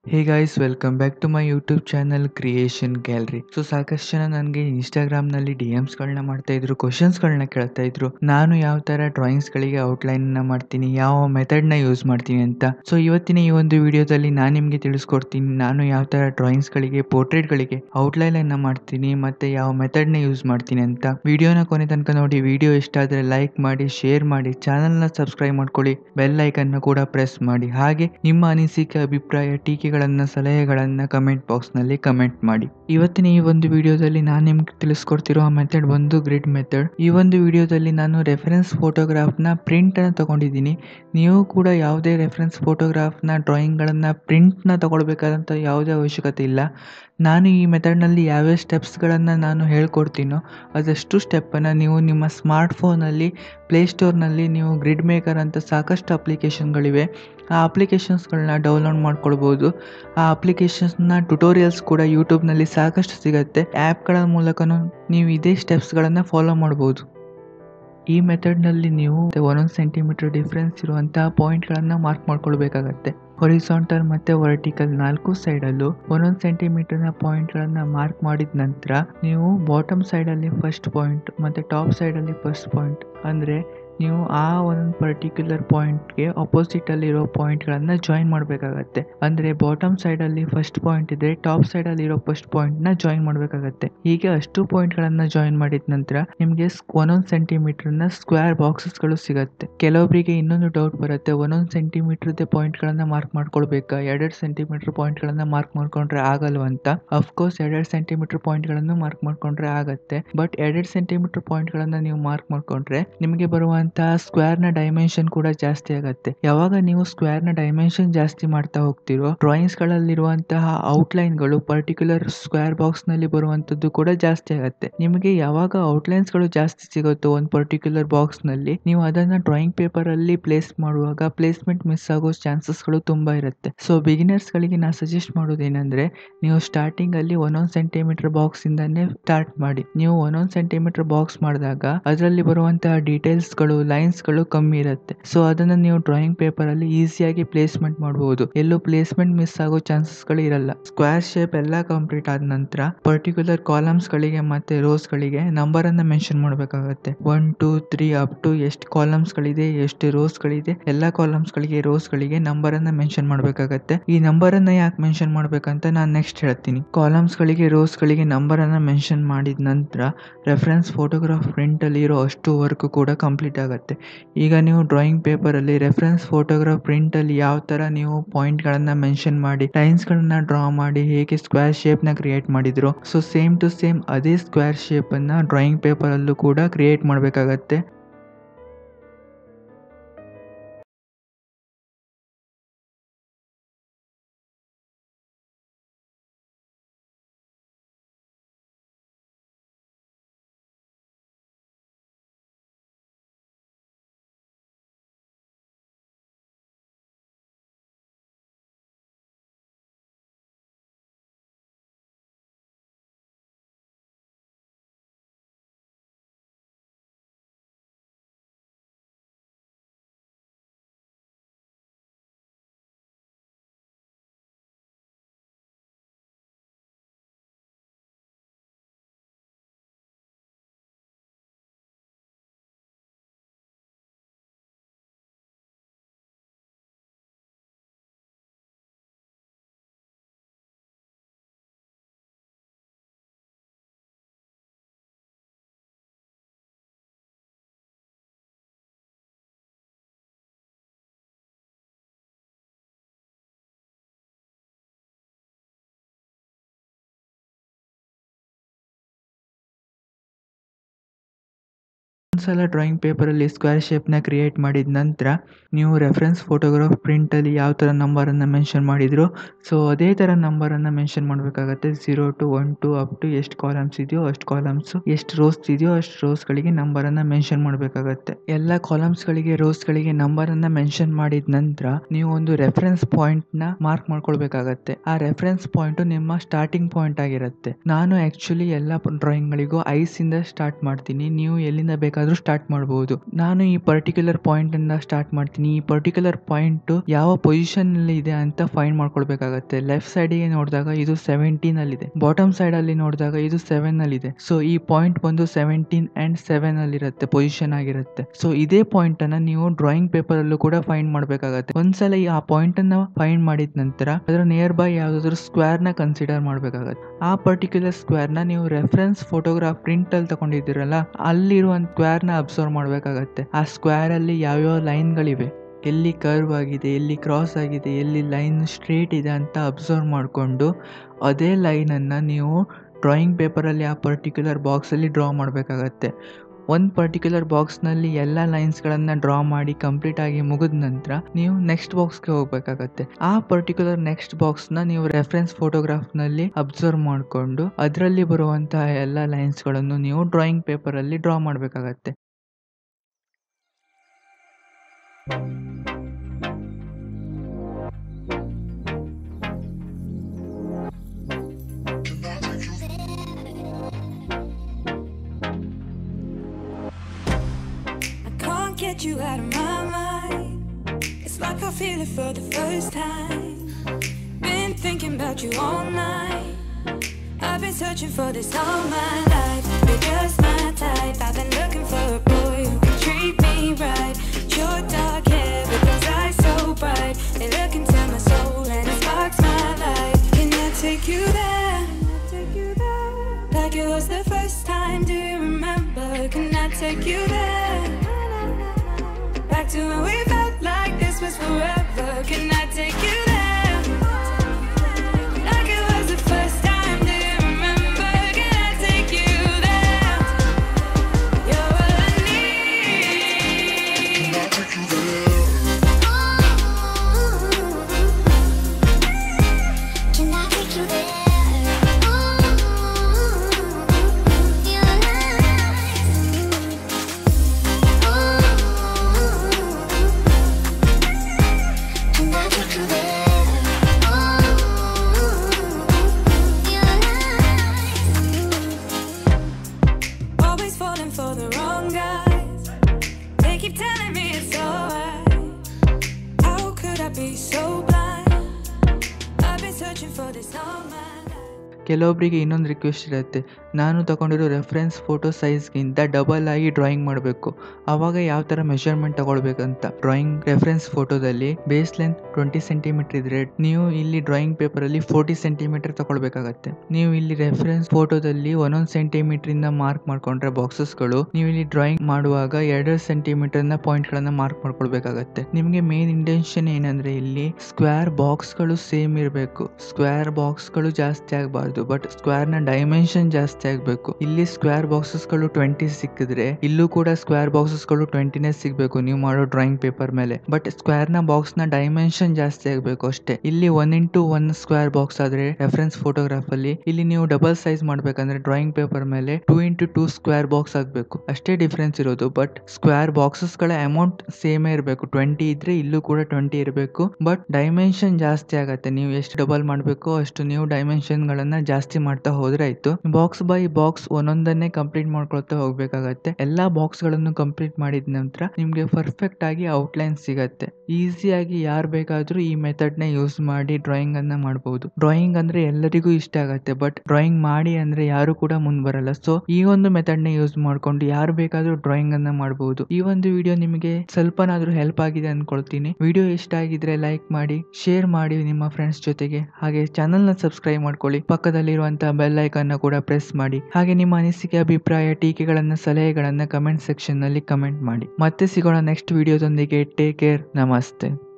Hey guys welcome back to my YouTube channel Creation Gallery so ಸಾಕಷ್ಟು ಜನ ನನಗೆ ಇನ್ಸ್ಟಾಗ್ರಾಮ್ನಲ್ಲಿ D ಎಮ್ಸ್ಗಳನ್ನ ಮಾಡ್ತಾ ಇದ್ರು ಕ್ವಶನ್ಸ್ಗಳನ್ನ ಕೇಳ್ತಾ ಇದ್ರು ನಾನು ಯಾವ ಥರ ಡ್ರಾಯಿಂಗ್ಸ್ಗಳಿಗೆ ಔಟ್ಲೈನ್ನ ಮಾಡ್ತೀನಿ ಯಾವ ಮೆಥಡ್ನ ಯೂಸ್ ಮಾಡ್ತೀನಿ ಅಂತ ಸೊ ಇವತ್ತಿನ ಈ ಒಂದು ವಿಡಿಯೋದಲ್ಲಿ ನಾನು ನಿಮಗೆ ತಿಳಿಸ್ಕೊಡ್ತೀನಿ ನಾನು ಯಾವ ಥರ ಡ್ರಾಯಿಂಗ್ಸ್ಗಳಿಗೆ ಪೋರ್ಟ್ರೇಟ್ಗಳಿಗೆ ಔಟ್ಲೈನನ್ನು ಮಾಡ್ತೀನಿ ಮತ್ತು ಯಾವ ಮೆಥಡ್ನ ಯೂಸ್ ಮಾಡ್ತೀನಿ ಅಂತ ವಿಡಿಯೋನ ಕೊನೆ ತನಕ ನೋಡಿ ವಿಡಿಯೋ ಇಷ್ಟ ಆದರೆ ಲೈಕ್ ಮಾಡಿ ಶೇರ್ ಮಾಡಿ ಚಾನಲ್ನ ಸಬ್ಸ್ಕ್ರೈಬ್ ಮಾಡ್ಕೊಳ್ಳಿ ಬೆಲ್ ಐಕನ್ನ ಕೂಡ ಪ್ರೆಸ್ ಮಾಡಿ ಹಾಗೆ ನಿಮ್ಮ ಅನಿಸಿಕೆ ಅಭಿಪ್ರಾಯ ಟೀಕೆಗಳನ್ನು ಸಲಹೆಗಳನ್ನು ಕಮೆಂಟ್ ಬಾಕ್ಸ್ನಲ್ಲಿ ಕಮೆಂಟ್ ಮಾಡಿ ಇವತ್ತಿನ ಈ ಒಂದು ವಿಡಿಯೋದಲ್ಲಿ ನಾನು ನಿಮ್ಗೆ ತಿಳಿಸ್ಕೊಡ್ತಿರೋ ಮೆಥಡ್ ಒಂದು ಗ್ರಿಡ್ ಮೆಥಡ್ ಈ ಒಂದು ವಿಡಿಯೋದಲ್ಲಿ ನಾನು ರೆಫರೆನ್ಸ್ ಫೋಟೋಗ್ರಾಫ್ನ ಪ್ರಿಂಟನ್ನು ತಗೊಂಡಿದ್ದೀನಿ ನೀವು ಕೂಡ ಯಾವುದೇ ರೆಫರೆನ್ಸ್ ಫೋಟೋಗ್ರಾಫ್ನ ಡ್ರಾಯಿಂಗ್ಗಳನ್ನು ಪ್ರಿಂಟ್ನ ತಗೊಳ್ಬೇಕಾದಂಥ ಯಾವುದೇ ಅವಶ್ಯಕತೆ ಇಲ್ಲ ನಾನು ಈ ಮೆಥಡ್ನಲ್ಲಿ ಯಾವ್ಯಾವ ಸ್ಟೆಪ್ಸ್ಗಳನ್ನು ನಾನು ಹೇಳ್ಕೊಡ್ತೀನೋ ಅದಷ್ಟು ಸ್ಟೆಪ್ಪನ್ನು ನೀವು ನಿಮ್ಮ ಸ್ಮಾರ್ಟ್ ಫೋನಲ್ಲಿ ಪ್ಲೇಸ್ಟೋರ್ನಲ್ಲಿ ನೀವು ಗ್ರಿಡ್ ಮೇಕರ್ ಅಂತ ಸಾಕಷ್ಟು ಅಪ್ಲಿಕೇಶನ್ಗಳಿವೆ ಆ ಅಪ್ಲಿಕೇಶನ್ಸ್ಗಳನ್ನ ಡೌನ್ಲೋಡ್ ಮಾಡ್ಕೊಳ್ಬೋದು ಆ ಅಪ್ಲಿಕೇಶನ್ಸ್ನ ಟ್ಯುಟೋರಿಯಲ್ಸ್ ಕೂಡ ಯೂಟ್ಯೂಬ್ನಲ್ಲಿ ಸಾಕಷ್ಟು ಸಿಗುತ್ತೆ ಆ್ಯಪ್ಗಳ ಮೂಲಕನೂ ನೀವು ಇದೇ ಸ್ಟೆಪ್ಸ್ಗಳನ್ನು ಫಾಲೋ ಮಾಡ್ಬೋದು ಈ ಮೆಥಡ್ನಲ್ಲಿ ನೀವು ಒಂದೊಂದು ಸೆಂಟಿಮೀಟರ್ ಡಿಫ್ರೆನ್ಸ್ ಇರುವಂತಹ ಪಾಯಿಂಟ್ಗಳನ್ನು ಮಾರ್ಕ್ ಮಾಡ್ಕೊಳ್ಬೇಕಾಗತ್ತೆ ಹೊರಿಸಾಂಟಲ್ ಮತ್ತು ವರ್ಟಿಕಲ್ ನಾಲ್ಕು ಸೈಡಲ್ಲೂ ಒಂದೊಂದು ಸೆಂಟಿಮೀಟರ್ನ ಪಾಯಿಂಟ್ಗಳನ್ನು ಮಾರ್ಕ್ ಮಾಡಿದ ನಂತರ ನೀವು ಬಾಟಮ್ ಸೈಡಲ್ಲಿ ಫಸ್ಟ್ ಪಾಯಿಂಟ್ ಮತ್ತು ಟಾಪ್ ಸೈಡಲ್ಲಿ ಫಸ್ಟ್ ಪಾಯಿಂಟ್ ಅಂದರೆ ನೀವು ಆ ಒಂದು ಪರ್ಟಿಕ್ಯುಲರ್ ಪಾಯಿಂಟ್ಗೆ ಅಪೋಸಿಟಲ್ಲಿರೋ ಪಾಯಿಂಟ್ಗಳನ್ನು ಜಾಯಿನ್ ಮಾಡಬೇಕಾಗತ್ತೆ ಅಂದರೆ ಬಾಟಮ್ ಸೈಡಲ್ಲಿ ಫಸ್ಟ್ ಪಾಯಿಂಟ್ ಇದ್ದರೆ ಟಾಪ್ ಸೈಡಲ್ಲಿರೋ ಫಸ್ಟ್ ಪಾಯಿಂಟ್ನ ಜಾಯಿನ್ ಮಾಡಬೇಕಾಗತ್ತೆ ಹೀಗೆ ಅಷ್ಟು ಪಾಯಿಂಟ್ಗಳನ್ನು ಜಾಯಿನ್ ಮಾಡಿದ ನಂತರ ನಿಮಗೆ ಒಂದೊಂದು ಸೆಂಟಿಮೀಟರ್ನ ಸ್ಕ್ವೇರ್ ಬಾಕ್ಸಸ್ಗಳು ಸಿಗುತ್ತೆ ಕೆಲವೊಬ್ಬರಿಗೆ ಇನ್ನೊಂದು ಡೌಟ್ ಬರುತ್ತೆ ಒಂದೊಂದು ಸೆಂಟಿಮೀಟರ್ದೇ ಪಾಯಿಂಟ್ಗಳನ್ನು ಮಾರ್ಕ್ ಮಾಡ್ಕೊಳ್ಬೇಕಾ ಎರಡೆರಡು ಸೆಂಟಿಮೀಟರ್ ಪಾಯಿಂಟ್ಗಳನ್ನು ಮಾರ್ಕ್ ಮಾಡ್ಕೊಂಡ್ರೆ ಆಗಲ್ವಂತ ಅಫ್ಕೋರ್ಸ್ ಎರಡೆರಡು ಸೆಂಟಿಮೀಟರ್ ಪಾಯಿಂಟ್ಗಳನ್ನು ಮಾರ್ಕ್ ಮಾಡ್ಕೊಂಡ್ರೆ ಆಗತ್ತೆ ಬಟ್ ಎರಡೆರಡು ಸೆಂಟಿಮೀಟರ್ ಪಾಯಿಂಟ್ಗಳನ್ನು ನೀವು ಮಾರ್ಕ್ ಮಾಡ್ಕೊಂಡ್ರೆ ನಿಮಗೆ ಬರುವಂತಹ ಸ್ಕ್ವೇರ್ನ ಡೈಮೆನ್ಷನ್ ಕೂಡ ಜಾಸ್ತಿ ಆಗುತ್ತೆ ಯಾವಾಗ ನೀವು ಸ್ಕ್ವೇರ್ನ ಡೈಮೆನ್ಷನ್ ಜಾಸ್ತಿ ಮಾಡ್ತಾ ಹೋಗ್ತಿರೋ ಡ್ರಾಯಿಂಗ್ಸ್ ಗಳಲ್ಲಿರುವಂತಹ ಔಟ್ಲೈನ್ಗಳು ಪರ್ಟಿಕ್ಯುಲರ್ ಸ್ಕ್ವೇರ್ ಬಾಕ್ಸ್ ನಲ್ಲಿ ಬರುವಂತದ್ದು ಕೂಡ ಜಾಸ್ತಿ ಆಗುತ್ತೆ ನಿಮಗೆ ಯಾವಾಗ ಔಟ್ಲೈನ್ಸ್ ಗಳು ಜಾಸ್ತಿ ಸಿಗುತ್ತೋ ಒಂದು ಪರ್ಟಿಕ್ಯುಲರ್ ಬಾಕ್ಸ್ ನಲ್ಲಿ ನೀವು ಅದನ್ನ ಡ್ರಾಯಿಂಗ್ ಪೇಪರ್ ಅಲ್ಲಿ ಪ್ಲೇಸ್ ಮಾಡುವಾಗ ಪ್ಲೇಸ್ಮೆಂಟ್ ಮಿಸ್ ಆಗೋ ಚಾನ್ಸಸ್ ಗಳು ತುಂಬಾ ಇರುತ್ತೆ ಸೊ ಬಿಗಿನರ್ಸ್ ಗಳಿಗೆ ನಾ ಸಜೆಸ್ಟ್ ಮಾಡೋದೇನೆಂದ್ರೆ ನೀವು ಸ್ಟಾರ್ಟಿಂಗ್ ಅಲ್ಲಿ ಒಂದೊಂದು ಸೆಂಟಿಮೀಟರ್ ಬಾಕ್ಸ್ ಇಂದಾನೆ ಸ್ಟಾರ್ಟ್ ಮಾಡಿ ನೀವು ಒಂದೊಂದು ಸೆಂಟಿಮೀಟರ್ ಬಾಕ್ಸ್ ಮಾಡಿದಾಗ ಅದರಲ್ಲಿ ಬರುವಂತಹ ಡೀಟೇಲ್ಸ್ ಗಳು ಲೈನ್ಸ್ ಗಳು ಕಮ್ಮಿ ಇರುತ್ತೆ ಸೊ ಅದನ್ನ ನೀವು ಡ್ರಾಯಿಂಗ್ ಪೇಪರ್ ಅಲ್ಲಿ ಈಸಿಯಾಗಿ ಪ್ಲೇಸ್ಮೆಂಟ್ ಮಾಡಬಹುದು ಎಲ್ಲೂ ಪ್ಲೇಸ್ಮೆಂಟ್ ಮಿಸ್ ಆಗೋ ಚಾನ್ಸಸ್ ಗಳು ಇರಲ್ಲ ಸ್ಕ್ವೇರ್ ಶೇಪ್ ಎಲ್ಲ ಕಂಪ್ಲೀಟ್ ಆದ ನಂತರ ಪರ್ಟಿಕ್ಯುಲರ್ ಕಾಲಮ್ಸ್ ಗಳಿಗೆ ಮತ್ತೆ ರೋಸ್ ಗಳಿಗೆ ನಂಬರ್ ಅನ್ನ ಮೆನ್ಷನ್ ಮಾಡಬೇಕಾಗುತ್ತೆ one two three up to ಎಷ್ಟು ಕಾಲಮ್ಸ್ ಗಳಿದೆ ಎಷ್ಟು ರೋಸ್ ಗಳಿದೆ ಎಲ್ಲ ಕಾಲಮ್ಸ್ ಗಳಿಗೆ ರೋಸ್ ಗಳಿಗೆ ನಂಬರ್ ಅನ್ನ ಮೆನ್ಷನ್ ಮಾಡಬೇಕಾಗತ್ತೆ ಈ ನಂಬರ್ ಅನ್ನ ಯಾಕೆ ಮೆನ್ಷನ್ ಮಾಡ್ಬೇಕಂತ ನಾನು ನೆಕ್ಸ್ಟ್ ಹೇಳ್ತೀನಿ ಕಾಲಮ್ಸ್ ಗಳಿಗೆ ರೋಸ್ ಗಳಿಗೆ ನಂಬರ್ ಅನ್ನ ಮೆನ್ಷನ್ ಮಾಡಿದ ನಂತರ ರೆಫರೆನ್ಸ್ ಫೋಟೋಗ್ರಾಫ್ ಪ್ರಿಂಟ್ ಅಲ್ಲಿ ಇರೋ ಅಷ್ಟು ವರ್ಕ್ ಕೂಡ ಕಂಪ್ಲೀಟ್ ಆಗುತ್ತೆ ಈಗ ನೀವು ಡ್ರಾಯಿಂಗ್ ಪೇಪರ್ ಅಲ್ಲಿ ರೆಫರೆನ್ಸ್ ಫೋಟೋಗ್ರಾಫ್ ಪ್ರಿಂಟ್ ಅಲ್ಲಿ ಯಾವ ತರ ನೀವು ಪಾಯಿಂಟ್ ಗಳನ್ನ ಮೆನ್ಷನ್ ಮಾಡಿ ಲೈನ್ಸ್ ಗಳನ್ನ ಡ್ರಾ ಮಾಡಿ ಹೇಗೆ ಸ್ಕ್ವೇರ್ ಶೇಪ್ ನ ಕ್ರಿಯೇಟ್ ಮಾಡಿದ್ರು ಸೊ ಸೇಮ್ ಟು ಸೇಮ್ ಅದೇ ಸ್ಕ್ವೇರ್ ಶೇಪ್ ಅನ್ನ ಡ್ರಾಯಿಂಗ್ ಪೇಪರ್ ಅಲ್ಲೂ ಕೂಡ ಕ್ರಿಯೇಟ್ ಮಾಡಬೇಕಾಗತ್ತೆ ಒಂದ್ಸಲ ಡ್ರಾಯಿಂಗ್ ಪೇಪರಲ್ಲಿ ಸ್ಕ್ವೇರ್ ಶೇಪ್ನ ಕ್ರಿಯೇಟ್ ಮಾಡಿದ ನಂತರ ನೀವು ರೆಫರೆನ್ಸ್ ಫೋಟೋಗ್ರಾಫ್ ಪ್ರಿಂಟಲ್ಲಿ ಯಾವ ಥರ ನಂಬರನ್ನು ಮೆನ್ಷನ್ ಮಾಡಿದ್ರು ಸೊ ಅದೇ ಥರ ನಂಬರನ್ನು ಮೆನ್ಷನ್ ಮಾಡಬೇಕಾಗತ್ತೆ zero to one two up to ಎಷ್ಟು ಕಾಲಮ್ಸ್ ಇದೆಯೋ ಅಷ್ಟು ಕಾಲಮ್ಸು ಎಷ್ಟು ರೋಸ್ ಇದೆಯೋ ಅಷ್ಟು ರೋಸ್ಗಳಿಗೆ ನಂಬರನ್ನು ಮೆನ್ಷನ್ ಮಾಡಬೇಕಾಗತ್ತೆ ಎಲ್ಲ ಕಾಲಮ್ಸ್ಗಳಿಗೆ ರೋಸ್ಗಳಿಗೆ ನಂಬರನ್ನು ಮೆನ್ಷನ್ ಮಾಡಿದ ನಂತರ ನೀವು ಒಂದು ರೆಫರೆನ್ಸ್ ಪಾಯಿಂಟ್ನ ಮಾರ್ಕ್ ಮಾಡ್ಕೊಳ್ಬೇಕಾಗತ್ತೆ ಆ ರೆಫರೆನ್ಸ್ ಪಾಯಿಂಟು ನಿಮ್ಮ ಸ್ಟಾರ್ಟಿಂಗ್ ಪಾಯಿಂಟ್ ಆಗಿರುತ್ತೆ ನಾನು ಆ್ಯಕ್ಚುಲಿ ಎಲ್ಲ ಡ್ರಾಯಿಂಗ್ಗಳಿಗೂ ಐಸಿಂದ ಸ್ಟಾರ್ಟ್ ಮಾಡ್ತೀನಿ ನೀವು ಎಲ್ಲಿಂದ ಬೇಕಾದ್ರೂ ಬೇಕಾದ್ರೂ ಸ್ಟಾರ್ಟ್ ಮಾಡಬಹುದು ನಾನು ಈ ಪರ್ಟಿಕ್ಯುಲರ್ ಪಾಯಿಂಟ್ ಇಂದ ಸ್ಟಾರ್ಟ್ ಮಾಡ್ತೀನಿ ಈ ಪರ್ಟಿಕ್ಯುಲರ್ ಪಾಯಿಂಟ್ ಯಾವ ಪೊಸಿಷನ್ ಅಲ್ಲಿ ಇದೆ ಅಂತ ಫೈಂಡ್ ಮಾಡ್ಕೊಳ್ಬೇಕಾಗತ್ತೆ ಲೆಫ್ಟ್ ಸೈಡ್ ಗೆ ನೋಡಿದಾಗ ಇದು ಸೆವೆಂಟೀನ್ ಅಲ್ಲಿ ಇದೆ ಬಾಟಮ್ ಸೈಡ್ ಅಲ್ಲಿ ನೋಡಿದಾಗ ಇದು ಸೆವೆನ್ ಅಲ್ಲಿ ಇದೆ ಸೊ ಈ ಪಾಯಿಂಟ್ ಬಂದು ಸೆವೆಂಟೀನ್ ಅಂಡ್ ಸೆವೆನ್ ಅಲ್ಲಿ ಇರುತ್ತೆ ಪೊಸಿಷನ್ ಆಗಿರುತ್ತೆ ಸೊ ಇದೇ ಪಾಯಿಂಟ್ ಅನ್ನ ನೀವು ಡ್ರಾಯಿಂಗ್ ಪೇಪರ್ ಅಲ್ಲೂ ಕೂಡ ಫೈಂಡ್ ಮಾಡ್ಬೇಕಾಗತ್ತೆ ಒಂದ್ಸಲ ಈ ಆ ಪಾಯಿಂಟ್ ಅನ್ನ ಫೈಂಡ್ ಮಾಡಿದ ನಂತರ ಅದರ ನಿಯರ್ ಬೈ ಯಾವ್ದಾದ್ರು ಸ್ಕ್ವೇರ್ ನ ಕನ್ಸಿಡರ್ ಮಾಡ್ಬೇಕಾಗತ್ತೆ ಆ ಪರ್ಟಿಕ್ಯುಲರ್ ಸ್ಕ್ವೇರ್ ನ ನೀವು ರೆಫರೆನ್ಸ್ ಫೋಟೋಗ್ರಾಫ್ ಪ್ರಿಂಟ್ ಅಲ್ಲಿ ತಗೊಂಡಿದ್ದೀರಲ್ಲ ಅಲ್ಲಿರುವಂತ ಸ್ಕ್ವೇರ್ ನ ಅಬ್ಸರ್ವ್ ಮಾಡ್ಬೇಕಾಗತ್ತೆ ಆ ಸ್ಕ್ವೇರ್ ಅಲ್ಲಿ ಯಾವ್ಯಾವ ಲೈನ್ ಗಳಿವೆ ಎಲ್ಲಿ ಕರ್ವ್ ಆಗಿದೆ ಎಲ್ಲಿ ಕ್ರಾಸ್ ಆಗಿದೆ ಎಲ್ಲಿ ಲೈನ್ ಸ್ಟ್ರೇಟ್ ಇದೆ ಅಂತ ಅಬ್ಸರ್ವ್ ಮಾಡಿಕೊಂಡು ಅದೇ ಲೈನನ್ನು ನೀವು ಡ್ರಾಯಿಂಗ್ ಪೇಪರಲ್ಲಿ ಆ ಪರ್ಟಿಕ್ಯುಲರ್ ಬಾಕ್ಸಲ್ಲಿ ಡ್ರಾ ಮಾಡಬೇಕಾಗತ್ತೆ ಒಂದು ಪರ್ಟಿಕ್ಯುಲರ್ ಬಾಕ್ಸ್ನಲ್ಲಿ ಎಲ್ಲ ಲೈನ್ಸ್ಗಳನ್ನು ಡ್ರಾ ಮಾಡಿ ಕಂಪ್ಲೀಟ್ ಆಗಿ ಮುಗಿದ ನಂತರ ನೀವು ನೆಕ್ಸ್ಟ್ ಬಾಕ್ಸ್ಗೆ ಹೋಗಬೇಕಾಗತ್ತೆ ಆ ಪರ್ಟಿಕ್ಯುಲರ್ ನೆಕ್ಸ್ಟ್ ಬಾಕ್ಸ್ನ ನೀವು ರೆಫರೆನ್ಸ್ ಫೋಟೋಗ್ರಾಫ್ನಲ್ಲಿ ಅಬ್ಸರ್ವ್ ಮಾಡಿಕೊಂಡು ಅದರಲ್ಲಿ ಬರುವಂತಹ ಎಲ್ಲ ಲೈನ್ಸ್ಗಳನ್ನು ನೀವು ಡ್ರಾಯಿಂಗ್ ಪೇಪರಲ್ಲಿ ಡ್ರಾ ಮಾಡಬೇಕಾಗತ್ತೆ I can't get you out of my mind. It's like I feel it for the first time. Been thinking about you all night. I've been searching for this all my life. You're just my type. I've been looking for a boy who can treat me right. Your dark hair with those eyes so bright. They look into my soul and it sparks my life. Can I take you there? Take you there? Like it was the first time. Do you remember? Can I take you there? Back to when we felt like this was forever. Can I take you there? Like it was the first time. Do you remember? Can I take you there? You're all I need. Can I take you there? Can I take you there? Always falling for the wrong guys. They keep telling me it's alright. How could I be so blind? I've been searching for this all my life. ಕೆಲವೊಬ್ಬರಿಗೆ ಇನ್ನೊಂದು request ಇರುತ್ತೆ ನಾನು ತಗೊಂಡಿರೋ reference photo ಸೈಜ್ಗಿಂತ double ಆಗಿ drawing ಮಾಡಬೇಕು ಆವಾಗ ಯಾವ ಥರ ಮೆಷರ್ಮೆಂಟ್ ತಗೊಳ್ಬೇಕಂತ ಡ್ರಾಯಿಂಗ್ ರೆಫರೆನ್ಸ್ ಫೋಟೋದಲ್ಲಿ ಬೇಸ್ ಲೆಂತ್ ಟ್ವೆಂಟಿ ಸೆಂಟಿಮೀಟರ್ ಇದ್ರೆ ನೀವು ಇಲ್ಲಿ ಡ್ರಾಯಿಂಗ್ ಪೇಪರಲ್ಲಿ ಫೋರ್ಟಿ ಸೆಂಟಿಮೀಟರ್ ತಗೊಳ್ಬೇಕಾಗತ್ತೆ ನೀವು ಇಲ್ಲಿ ರೆಫರೆನ್ಸ್ ಫೋಟೋದಲ್ಲಿ ಒಂದೊಂದು ಸೆಂಟಿಮೀಟರ್ ಇಂದ ಮಾರ್ಕ್ ಮಾಡ್ಕೊಂಡ್ರೆ ಬಾಕ್ಸಸ್ಗಳು ನೀವು ಇಲ್ಲಿ ಡ್ರಾಯಿಂಗ್ ಮಾಡುವಾಗ ಎರಡೆರಡು ಸೆಂಟಿಮೀಟರ್ ನ ಪಾಯಿಂಟ್ ಗಳನ್ನ ಮಾರ್ಕ್ ಮಾಡ್ಕೊಳ್ಬೇಕಾಗತ್ತೆ ನಿಮ್ಗೆ ಮೇನ್ ಇಂಟೆನ್ಷನ್ ಏನಂದ್ರೆ ಇಲ್ಲಿ ಸ್ಕ್ವೇರ್ ಬಾಕ್ಸ್ ಗಳು ಸೇಮ್ ಇರಬೇಕು ಸ್ಕ್ವೇರ್ ಬಾಕ್ಸ್ ಗಳು ಜಾಸ್ತಿ ಆಗಬಾರ್ದು ಬಟ್ ಸ್ಕ್ವೇರ್ ನ ಡೈಮೆನ್ಷನ್ ಜಾಸ್ತಿ ಆಗಬೇಕು ಇಲ್ಲಿ ಸ್ಕ್ವೇರ್ ಬಾಕ್ಸಸ್ ಗಳು ಟ್ವೆಂಟಿ ಸಿಕ್ಕಿದ್ರೆ ಇಲ್ಲೂ ಕೂಡ ಸ್ಕ್ವೇರ್ ಬಾಕ್ಸಸ್ ಗಳು ಟ್ವೆಂಟಿನೇ ಸಿಗ್ಬೇಕು ನೀವು ಮಾಡೋ ಡ್ರಾಯಿಂಗ್ ಪೇಪರ್ ಮೇಲೆ ಬಟ್ ಸ್ಕ್ವೇರ್ ನ ಬಾಕ್ಸ್ ನ ಡೈಮೆನ್ಷನ್ ಜಾಸ್ತಿ ಆಗಬೇಕು ಅಷ್ಟೇ ಇಲ್ಲಿ one into one square box ಆದ್ರೆ ರೆಫರೆನ್ಸ್ ಫೋಟೋಗ್ರಾಫ್ ಅಲ್ಲಿ ಇಲ್ಲಿ ನೀವು ಡಬಲ್ ಸೈಜ್ ಮಾಡ್ಬೇಕಂದ್ರೆ ಡ್ರಾಯಿಂಗ್ ಪೇಪರ್ ಮೇಲೆ two into two square box ಆಗಬೇಕು ಅಷ್ಟೇ ಡಿಫ್ರೆನ್ಸ್ ಇರೋದು ಬಟ್ ಸ್ಕ್ವೇರ್ ಬಾಕ್ಸಸ್ ಗಳ ಅಮೌಂಟ್ ಸೇಮ್ ಇರಬೇಕು ಟ್ವೆಂಟಿ ಇದ್ರೆ ಇಲ್ಲೂ ಕೂಡ ಟ್ವೆಂಟಿ ಇರಬೇಕು ಬಟ್ ಡೈಮೆನ್ಷನ್ ಜಾಸ್ತಿ ಆಗತ್ತೆ ನೀವು ಎಷ್ಟು ಡಬಲ್ ಮಾಡಬೇಕು ಅಷ್ಟು ನೀವು ಡೈಮೆನ್ಷನ್ ಗಳನ್ನ ಜಾಸ್ತಿ ಮಾಡ್ತಾ ಹೋದ್ರೆ ಆಯ್ತು ಬಾಕ್ಸ್ ಬೈ ಬಾಕ್ಸ್ ಒಂದೊಂದನ್ನೇ ಕಂಪ್ಲೀಟ್ ಮಾಡ್ಕೊಳ್ತಾ ಹೋಗ್ಬೇಕಾಗತ್ತೆ ಎಲ್ಲಾ ಬಾಕ್ಸ್ ಗಳನ್ನು ಕಂಪ್ಲೀಟ್ ಮಾಡಿದ ನಂತರ ನಿಮ್ಗೆ ಪರ್ಫೆಕ್ಟ್ ಆಗಿ ಔಟ್ಲೈನ್ ಸಿಗತ್ತೆ ಈಸಿಯಾಗಿ ಯಾರು ಬೇಕಾದ್ರೂ ಈ ಮೆಥಡ್ ನ ಯೂಸ್ ಮಾಡಿ ಡ್ರಾಯಿಂಗ್ ಅನ್ನ ಮಾಡಬಹುದು ಡ್ರಾಯಿಂಗ್ ಅಂದ್ರೆ ಎಲ್ಲರಿಗೂ ಇಷ್ಟ ಆಗತ್ತೆ ಬಟ್ ಡ್ರಾಯಿಂಗ್ ಮಾಡಿ ಅಂದ್ರೆ ಯಾರು ಕೂಡ ಮುಂದ್ ಬರಲ್ಲ ಸೊ ಈ ಒಂದು ಮೆಥಡ್ ನ ಯೂಸ್ ಮಾಡ್ಕೊಂಡು ಯಾರು ಬೇಕಾದ್ರೂ ಡ್ರಾಯಿಂಗ್ ಅನ್ನ ಮಾಡಬಹುದು ಈ ಒಂದು ವಿಡಿಯೋ ನಿಮಗೆ ಸ್ವಲ್ಪನಾದ್ರೂ ಹೆಲ್ಪ್ ಆಗಿದೆ ಅನ್ಕೊಳ್ತೀನಿ ವಿಡಿಯೋ ಇಷ್ಟ ಆಗಿದ್ರೆ ಲೈಕ್ ಮಾಡಿ ಶೇರ್ ಮಾಡಿ ನಿಮ್ಮ ಫ್ರೆಂಡ್ಸ್ ಜೊತೆಗೆ ಹಾಗೆ ಚಾನಲ್ ನ ಸಬ್ಸ್ಕ್ರೈಬ್ ಮಾಡ್ಕೊಳ್ಳಿ ಪಕ್ಕದಲ್ಲಿರುವಂತಹ ಬೆಲ್ ಐಕನ್ ಕೂಡ ಪ್ರೆಸ್ ಮಾಡಿ ಹಾಗೆ ನಿಮ್ಮ ಅನಿಸಿಕೆ ಅಭಿಪ್ರಾಯ ಟೀಕೆಗಳನ್ನ ಸಲಹೆಗಳನ್ನ ಕಮೆಂಟ್ ಸೆಕ್ಷನ್ ನಲ್ಲಿ ಕಮೆಂಟ್ ಮಾಡಿ ಮತ್ತೆ ಸಿಗೋಣ ನೆಕ್ಸ್ಟ್ ವಿಡಿಯೋದೊಂದಿಗೆ ಟೇಕ್ ಕೇರ್ ನಮಸ್ತೆ